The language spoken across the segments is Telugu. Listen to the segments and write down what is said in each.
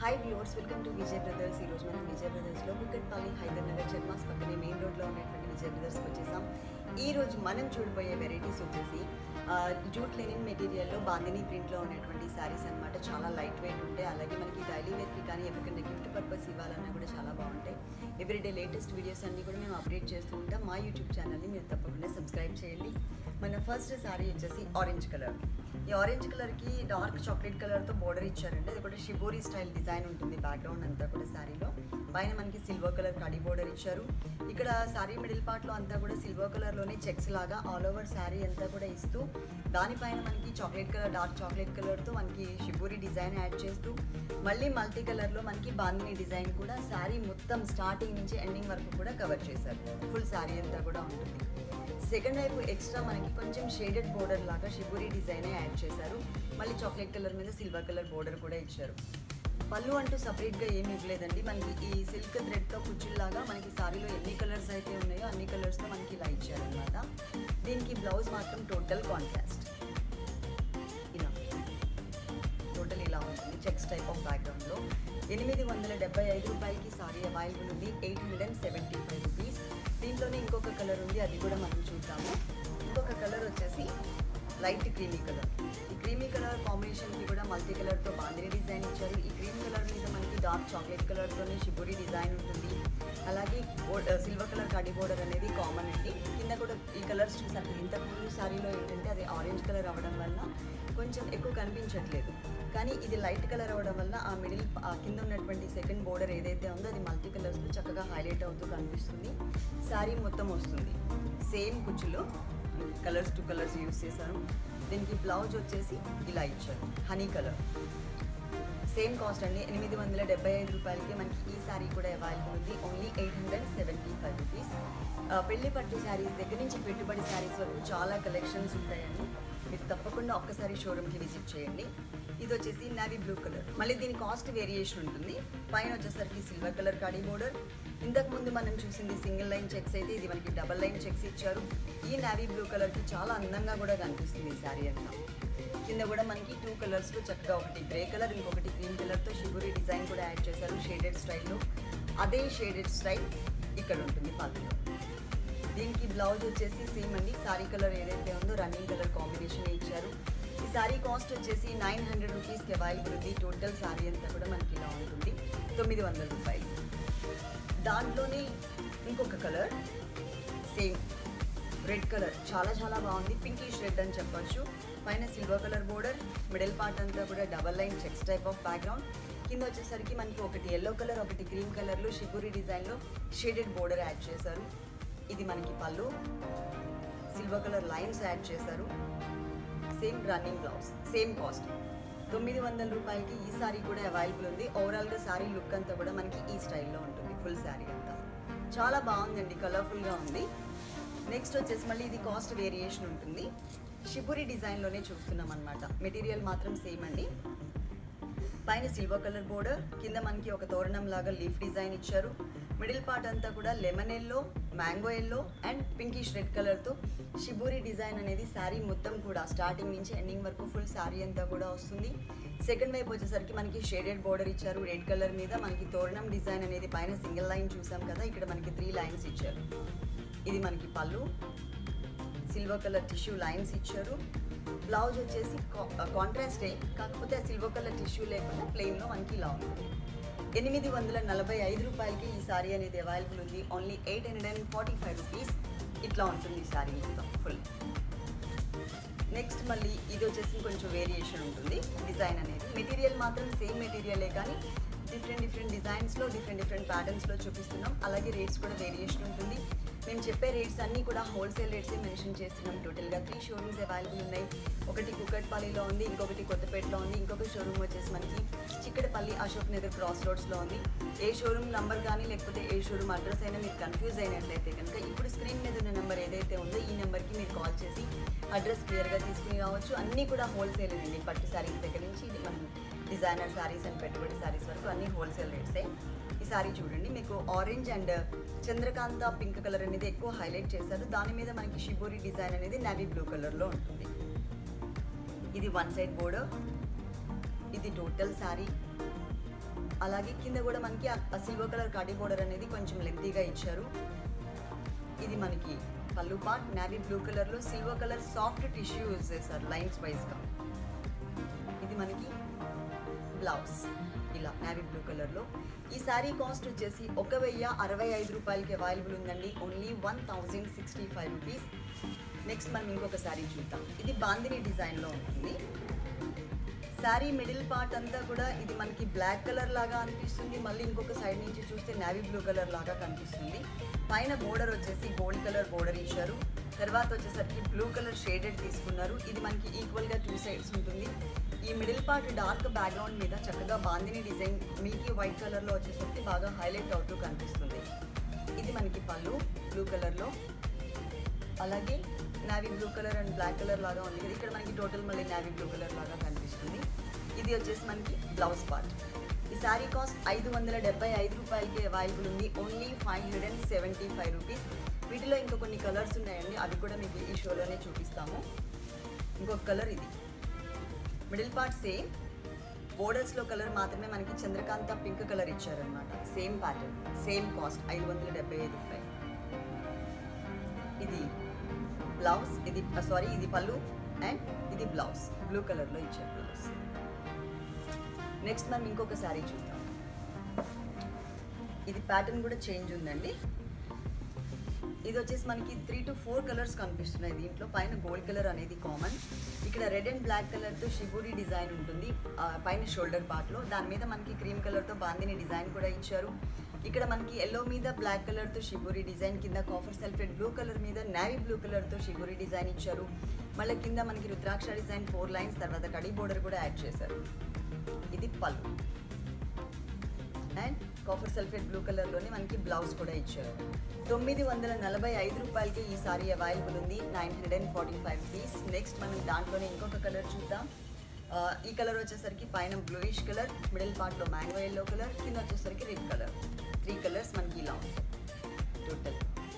Hi viewers welcome to Vijay brothers ఈ రోజు మనం విజయ్ బ్రదర్స్లో కుక్కట్పల్లి హైదర్ నగర్ చర్మాస్ పక్కనే మెయిన్ రోడ్లో ఉన్నటువంటి విజయ్ బ్రదర్స్కి వచ్చేసాం ఈ రోజు మనం చూడబోయే వెరైటీస్ వచ్చేసి ఆ, జూట్ లెనిన్ మెటీరియల్లో బాందిని ప్రింట్లో ఉన్నటువంటి శారీస్ అన్నమాట చాలా లైట్ వెయిట్ ఉంటాయి అలాగే మనకి డైలీ వేర్కి కానీ ఎవరికైనా గిఫ్ట్ పర్పస్ ఇవ్వాలన్నా కూడా చాలా బాగుంటాయి ఎవ్రీడే లేటెస్ట్ వీడియోస్ అన్నీ కూడా మేము అప్డేట్ చేస్తూ ఉంటాం మా యూట్యూబ్ ఛానల్ని మీరు తప్పకుండా సబ్స్క్రైబ్ చేయండి మన ఫస్ట్ శారీ వచ్చేసి ఆరెంజ్ కలర్ ఈ ఆరెంజ్ కలర్కి డార్క్ చాక్లెట్ కలర్తో బోర్డర్ ఇచ్చారండి అది కూడా షిబోరి స్టైల్ డిజైన్ ఉంటుంది బ్యాక్గ్రౌండ్ అంతా కూడా శారీలో పైన మనకి సిల్వర్ కలర్ కడి బోర్డర్ ఇచ్చారు ఇక్కడ శారీ మిడిల్ పార్ట్లో అంతా కూడా సిల్వర్ కలర్లోనే చెక్స్ లాగా ఆల్ ఓవర్ శారీ అంతా కూడా ఇస్తూ దానిపైన మనకి చాక్లెట్ కలర్ డార్క్ చాక్లెట్ కలర్తో మనకి షిబోరి డిజైన్ యాడ్ చేస్తూ మళ్ళీ మల్టీ కలర్లో మనకి బాందిని డిజైన్ కూడా శారీ మొత్తం స్టార్టింగ్ నుంచి ఎండింగ్ వరకు కూడా కవర్ చేశారు ఫుల్ శారీ అంతా కూడా ఉంటుంది సెకండ్ వైపు ఎక్స్ట్రా మనకి కొంచెం షేడెడ్ బోర్డర్ లాగా షిబురి డిజైన్ యాడ్ చేశారు మళ్ళీ చాక్లెట్ కలర్ మీద సిల్వర్ కలర్ బోర్డర్ కూడా ఇచ్చారు పళ్ళు అంటూ సపరేట్గా ఏమి ఇవ్వలేదండి మనకి ఈ సిల్క్ థ్రెడ్తో కుచ్చుల్లాగా మనకి సారీలో ఎన్ని కలర్స్ అయితే ఉన్నాయో అన్ని కలర్స్తో మనకి ఇలా ఇచ్చారనమాట దీనికి బ్లౌజ్ మాత్రం టోటల్ కాంట్రాస్ట్ ఇలా టోటల్ ఇలా ఉంటుంది చెక్స్ టైప్ ఆఫ్ బ్యాక్గ్రౌండ్లో ఎనిమిది వందల డెబ్బై ఐదు రూపాయలకి సారీ అవైలబుల్ ఉంది eight hundred and seventy five rupees దీంట్లోనే ఇంకొక కలర్ ఉంది అది కూడా మనం చూద్దాము ఇంకొక కలర్ వచ్చేసి లైట్ క్రీమీ కలర్ ఈ క్రీమీ కలర్ కాంబినేషన్కి కూడా మల్టీ కలర్తో బాందిని డిజైన్ ఇచ్చారు ఈ క్రీమ్ కలర్ మీద మనకి డార్క్ చాక్లెట్ కలర్తోనే షిబురి డిజైన్ ఉంటుంది అలాగే సిల్వర్ కలర్ కడి బోర్డర్ అనేది కామన్ అండి కింద కూడా ఈ కలర్స్ చూసాను ఇంతకు ముందు సారీలో ఏంటంటే అది ఆరెంజ్ కలర్ అవ్వడం వల్ల కొంచెం ఎక్కువ కనిపించట్లేదు కానీ ఇది లైట్ కలర్ అవ్వడం వల్ల ఆ మిడిల్ ఆ కింద ఉన్నటువంటి సెకండ్ బోర్డర్ ఏదైతే ఉందో అది మల్టీ కలర్స్లో చక్కగా హైలైట్ అవుతూ కనిపిస్తుంది శారీ మొత్తం వస్తుంది సేమ్ కుచ్చులో కలర్స్ టు కలర్స్ యూస్ చేశారు దీనికి బ్లౌజ్ వచ్చేసి ఇలా ఇచ్చారు హనీ కలర్ సేమ్ కాస్ట్ అండి ఎనిమిది వందల డెబ్బై ఐదు రూపాయలకి మనకి ఈ శారీ కూడా అవైలబుల్ ఉంది only eight hundred seventy five rupees పెళ్లి పట్టు శారీస్ దగ్గర నుంచి పెట్టుబడి శారీస్ వరకు చాలా కలెక్షన్స్ ఉంటాయండి మీరు తప్పకుండా ఒక్కసారి షోరూమ్కి విజిట్ చేయండి ఇది వచ్చేసి నావీ బ్లూ కలర్ మళ్ళీ దీని కాస్ట్ వేరియేషన్ ఉంటుంది పైన వచ్చేసరికి సిల్వర్ కలర్ కాడీ బోర్డర్ ఇంతకు ముందు మనం చూసింది సింగిల్ లైన్ చెక్స్ అయితే ఇది మనకి డబల్ లైన్ చెక్స్ ఇచ్చారు ఈ నావీ బ్లూ కలర్కి చాలా అందంగా కూడా కనిపిస్తుంది ఈ శారీ అంతా కింద కూడా మనకి టూ కలర్స్లో చక్కగా ఒకటి గ్రే కలర్ ఇంకొకటి గ్రీన్ కలర్తో షిబురి డిజైన్ కూడా యాడ్ చేశారు షేడెడ్ స్టైల్లో అదే షేడెడ్ స్టైల్ ఇక్కడ ఉంటుంది పళ్ళులో దీనికి బ్లౌజ్ వచ్చేసి సేమ్ అండి సారీ కలర్ ఏదైతే ఉందో రన్నింగ్ కలర్ కాంబినేషన్ ఇచ్చారు ఈ సారీ కాస్ట్ వచ్చేసి నైన్ హండ్రెడ్ రూపీస్కి అవైలబుల్ ఉంది టోటల్ సారీ అంతా కూడా మనకి ఇలా ఉంటుంది తొమ్మిది వందల రూపాయలు దాంట్లోనే ఇంకొక కలర్ సేమ్ రెడ్ కలర్ చాలా చాలా బాగుంది పింకిష్ రెడ్ అని చెప్పొచ్చు పైన silver colour border middle part అంతా కూడా double line checks type of background కింద వచ్చేసరికి మనకి ఒకటి ఎల్లో కలర్ ఒకటి క్రీమ్ కలర్లో షిబురి డిజైన్లో షేడెడ్ బోర్డర్ యాడ్ చేశారు ఇది మనకి పళ్ళు సిల్వర్ కలర్ లైన్స్ యాడ్ చేశారు same running blouse same cost తొమ్మిది వందల రూపాయలకి ఈ సారీ కూడా అవైలబుల్ ఉంది ఓవరాల్గా సారీ లుక్ అంతా కూడా మనకి ఈ స్టైల్లో ఉంటుంది ఫుల్ శారీ అంతా చాలా బాగుందండి కలర్ఫుల్గా ఉంది నెక్స్ట్ వచ్చేసి మళ్ళీ ఇది కాస్ట్ వేరియేషన్ ఉంటుంది షిబురి డిజైన్లోనే చూస్తున్నాం అనమాట మెటీరియల్ మాత్రం సేమ్ అండి పైన సిల్వర్ కలర్ బోర్డర్ కింద మనకి ఒక తోరణం లాగా లీఫ్ డిజైన్ ఇచ్చారు మిడిల్ పార్ట్ అంతా కూడా lemon yellow mango yellow and pinkish red కలర్తో షిబూరి డిజైన్ అనేది శారీ మొత్తం కూడా స్టార్టింగ్ నుంచి ఎండింగ్ వరకు ఫుల్ శారీ అంతా కూడా వస్తుంది సెకండ్ వైపు వచ్చేసరికి మనకి షేడెడ్ బోర్డర్ ఇచ్చారు రెడ్ కలర్ మీద మనకి తోరణం డిజైన్ అనేది పైన సింగిల్ లైన్ చూసాం కదా ఇక్కడ మనకి త్రీ లైన్స్ ఇచ్చారు ఇది మనకి పళ్ళు సిల్వర్ కలర్ టిష్యూ లైన్స్ ఇచ్చారు బ్లౌజ్ వచ్చేసి కాంట్రాస్టే కాకపోతే ఆ సిల్వర్ కలర్ టిష్యూ లేకుండా ప్లెయిన్లో మనకి ఇలా ఉంటుంది ఎనిమిది వందల నలభై ఐదు రూపాయలకి ఈ సారీ అనేది అవైలబుల్ ఉంది only eight hundred and forty five rupees ఇట్లా ఉంటుంది ఈ సారీ మొత్తం ఫుల్ నెక్స్ట్ మళ్ళీ ఇది వచ్చేసి కొంచెం వేరియేషన్ ఉంటుంది డిజైన్ అనేది మెటీరియల్ మాత్రం సేమ్ మెటీరియలే కానీ డిఫరెంట్ డిఫరెంట్ డిజైన్స్లో డిఫరెంట్ డిఫరెంట్ ప్యాటర్న్స్లో చూపిస్తున్నాం అలాగే రేట్స్ కూడా వేరియేషన్ ఉంటుంది మేము చెప్పే రేట్స్ అన్నీ కూడా హోల్సేల్ రేట్సే మెన్షన్ చేస్తున్నాం టోటల్గా త్రీ షోరూమ్స్ అవైలబుల్ ఉన్నాయి ఒకటి కుక్కట్పల్లిలో ఉంది ఇంకొకటి కొత్తపేటలో ఉంది ఇంకొక షోరూమ్ వచ్చేసి మనకి చిక్కడపల్లి అశోక్ నగర్ క్రాస్ రోడ్స్లో ఉంది ఏ షోరూమ్ నంబర్ కానీ లేకపోతే ఏ షోరూమ్ అడ్రస్ అయినా మీరు కన్ఫ్యూజ్ అయినట్లయితే కనుక ఇప్పుడు స్క్రీన్ మీద ఉన్న నెంబర్ ఏదైతే ఉందో ఈ నెంబర్కి మీరు కాల్ చేసి అడ్రస్ క్లియర్గా తీసుకుని రావచ్చు అన్నీ కూడా హోల్సేల్ అండి పట్టు శారీస్ దగ్గర నుంచి ఇది మనం డిజైనర్ శారీస్ అండ్ పెట్టుబడి శారీస్ వరకు అన్నీ హోల్సేల్ రేట్సే ఈ సారీ చూడండి మీకు orange and Chandrakanta pink colour అనేది ఎక్కువ హైలైట్ చేశారు దాని మీద మనకి షిబోరి డిజైన్ అనేది నావీ బ్లూ కలర్లో ఉంటుంది ఇది వన్ సైడ్ బోర్డర్ ఇది టోటల్ శారీ అలాగే కింద కూడా మనకి ఆ సిల్వర్ కలర్ కడీ బోర్డర్ అనేది కొంచెం లెంతీగా ఇచ్చారు ఇది మనకి పళ్ళు పార్ట్ నావీ బ్లూ కలర్లో silver colour soft tissue use చేశారు లైన్స్ వైజ్గా ఇది మనకి బ్లౌజ్ ఇలా నావీ బ్లూ కలర్లో ఈ శారీ కాస్ట్ వచ్చేసి ఒక వెయ్యి అరవై ఐదు రూపాయలకి అవైలబుల్ ఉందండి only one thousand sixty five rupees next మనం ఇంకొక శారీ చూద్దాం ఇది బాందిని డిజైన్లో ఉంటుంది శారీ మిడిల్ పార్ట్ అంతా కూడా ఇది మనకి బ్లాక్ కలర్ లాగా అనిపిస్తుంది మళ్ళీ ఇంకొక సైడ్ నుంచి చూస్తే నావీ బ్లూ కలర్ లాగా కనిపిస్తుంది పైన బోర్డర్ వచ్చేసి గోల్డ్ కలర్ బోర్డర్ ఇచ్చారు తర్వాత వచ్చేసరికి బ్లూ కలర్ షేడెడ్ తీసుకున్నారు ఇది మనకి ఈక్వల్గా టూ సైడ్స్ ఉంటుంది ఈ మిడిల్ పార్ట్ డార్క్ బ్యాక్గ్రౌండ్ మీద చక్కగా బాందిని డిజైన్ మీకి వైట్ కలర్లో వచ్చేసరికి బాగా హైలైట్ అవుతూ కనిపిస్తుంది ఇది మనకి పళ్ళు బ్లూ కలర్లో అలాగే navy blue colour and black colour లాగా ఉంది కదా ఇక్కడ మనకి టోటల్ మళ్ళీ నావీ బ్లూ కలర్ లాగా కనిపిస్తుంది ఇది వచ్చేసి మనకి బ్లౌజ్ పార్ట్ ఈ శారీ కాస్ట్ ఐదు వందల డెబ్బై ఐదు రూపాయలకి అవైలబుల్ ఉంది only five hundred and seventy five rupees వీటిలో ఇంకా కొన్ని కలర్స్ ఉన్నాయండి అవి కూడా మీకు ఈ షోలోనే చూపిస్తాము ఇంకొక కలర్ ఇది మిడిల్ పార్ట్ సేమ్ బోర్డర్స్లో కలర్ మాత్రమే మనకి చంద్రకాంత పింక్ కలర్ ఇచ్చారనమాట సేమ్ ప్యాటర్న్ సేమ్ కాస్ట్ ఐదు వందల డెబ్బై ఐదు రూపాయలు ఇది బ్లౌజ్ ఇది సారీ ఇది పళ్ళు అండ్ ఇది బ్లౌజ్ బ్లూ కలర్లో ఇచ్చారు బ్లౌజ్ నెక్స్ట్ మనం ఇంకొక శారీ చూద్దాం ఇది ప్యాటర్న్ కూడా చేంజ్ ఉందండి ఇది వచ్చేసి మనకి త్రీ టు ఫోర్ కలర్స్ కనిపిస్తున్నాయి దీంట్లో పైన గోల్డ్ కలర్ అనేది కామన్ ఇక్కడ రెడ్ అండ్ బ్లాక్ కలర్తో షిబూరి డిజైన్ ఉంటుంది ఆ, పైన షోల్డర్ పార్ట్లో దాని మీద మనకి క్రీమ్ కలర్తో బాందిని డిజైన్ కూడా ఇచ్చారు ఇక్కడ మనకి ఎల్లో మీద బ్లాక్ కలర్తో షిబూరి డిజైన్ కింద కాఫర్ సల్ఫేట్ బ్లూ కలర్ మీద నావీ బ్లూ కలర్తో షిబూరి డిజైన్ ఇచ్చారు మళ్ళీ కింద మనకి రుద్రాక్ష డిజైన్ ఫోర్ లైన్స్ తర్వాత కడి బోర్డర్ కూడా యాడ్ చేశారు ఇది పళ్ళు అండ్ కాఫర్ సల్ఫేట్ బ్లూ కలర్లోనే మనకి బ్లౌజ్ కూడా ఇచ్చారు తొమ్మిది వందల నలభై ఐదు రూపాయలకి ఈ సారీ అవైలబుల్ ఉంది nine hundred and forty five rupees next మనం దాంట్లోనే ఇంకొక కలర్ చూద్దాం ఆ, ఈ కలర్ వచ్చేసరికి పైన బ్లూయిష్ కలర్ మిడిల్ పార్ట్లో మ్యాంగో ఎల్లో కలర్ కింద వచ్చేసరికి రెడ్ కలర్ త్రీ కలర్స్ మనకి ఇలా ఉంటాయి టోటల్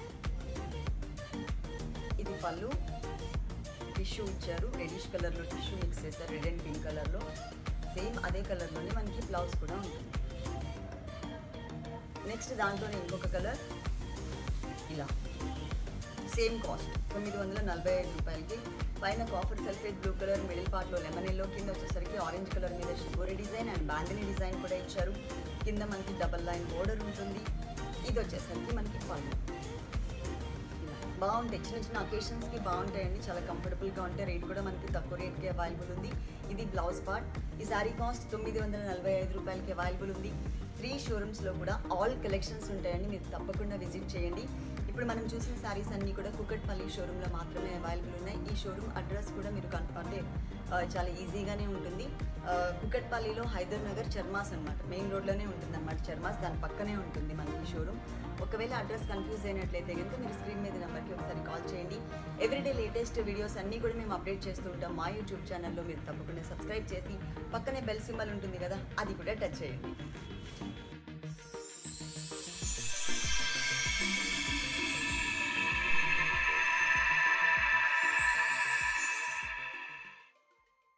ఇది పళ్ళు టిష్యూ ఇచ్చారు రెడిష్ కలర్లో టిష్యూ మిక్స్ చేశారు రెడ్ అండ్ పింక్ కలర్లో సేమ్ అదే కలర్లోనే మనకి బ్లౌజ్ కూడా ఉంటుంది నెక్స్ట్ దాంట్లోనే ఇంకొక కలర్ ఇలా సేమ్ కాస్ట్ తొమ్మిది వందల నలభై ఐదు రూపాయలకి పైన copper sulphate blue colour middle పార్ట్లో లెమన్ ఎల్లో కింద వచ్చేసరికి ఆరెంజ్ కలర్ మీద shibori design and bandhani design కూడా ఇచ్చారు కింద మనకి డబల్ లైన్ బోర్డర్ ఉంటుంది ఇది వచ్చేసరికి మనకి పళ్ళు ఇలా. బాగుంటాయి చిన్న చిన్న అకేషన్స్కి బాగుంటాయండి చాలా కంఫర్టబుల్గా ఉంటాయి రేట్ కూడా మనకి తక్కువ రేట్కి అవైలబుల్ ఉంది ఇది బ్లౌజ్ పార్ట్ ఈ శారీ కాస్ట్ తొమ్మిది వందల నలభై ఐదు రూపాయలకి అవైలబుల్ ఉంది త్రీ షోరూమ్స్లో కూడా ఆల్ కలెక్షన్స్ ఉంటాయండి మీరు తప్పకుండా విజిట్ చేయండి ఇప్పుడు మనం చూసిన శారీస్ అన్నీ కూడా కుకట్పల్లి షోరూంలో మాత్రమే అవైలబుల్ ఉన్నాయి ఈ షోరూమ్ అడ్రస్ కూడా మీరు కన్ అంటే ఆ, చాలా ఈజీగానే ఉంటుంది ఆ, కుకట్పల్లిలో హైదర్ నగర్ చర్మాస్ అనమాట మెయిన్ రోడ్లోనే ఉంటుంది అనమాట చర్మాస్ దాని పక్కనే ఉంటుంది మనకి షోరూమ్ ఒకవేళ అడ్రస్ కన్ఫ్యూజ్ అయినట్లయితే కనుక మీరు స్క్రీన్ మీద నెంబర్కి ఒకసారి కాల్ చేయండి ఎవ్రీడే లేటెస్ట్ వీడియోస్ అన్నీ కూడా మేము అప్డేట్ చేస్తూ ఉంటాం మా యూట్యూబ్ ఛానల్లో మీరు తప్పకుండా సబ్స్క్రైబ్ చేసి పక్కనే బెల్ సింబల్ ఉంటుంది కదా అది కూడా టచ్ చేయండి